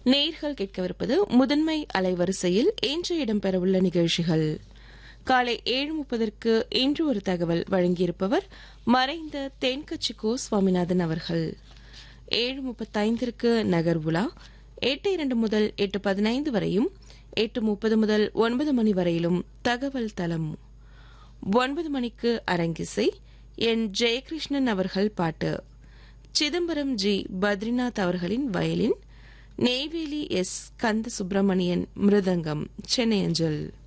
நேர்கள் கேட்கவிருப்பது முதன்மை அலைவரிசையில் இன்று இடம்பெறவுள்ள நிகழ்ச்சிகள் காலை ஏழு முப்பதற்கு இன்று ஒரு தகவல் வழங்கியிருப்பவர் மறைந்த தென்கட்சிக்கோ சுவாமிநாதன் அவர்கள் ஏழு முப்பத்தைந்திற்கு நகர் உலா எட்டு இரண்டு முதல் எட்டு பதினைந்து வரையும் எட்டு முப்பது முதல் ஒன்பது மணி வரையிலும் தகவல் தளம் ஒன்பது மணிக்கு அரங்கிசை என் ஜெயகிருஷ்ணன் அவர்கள் பாட்டு சிதம்பரம் ஜி பத்ரிநாத் அவர்களின் வயலின் நெய்வேலி எஸ் கந்த சுப்பிரமணியன் மிருதங்கம் சென்னை அஞ்சல்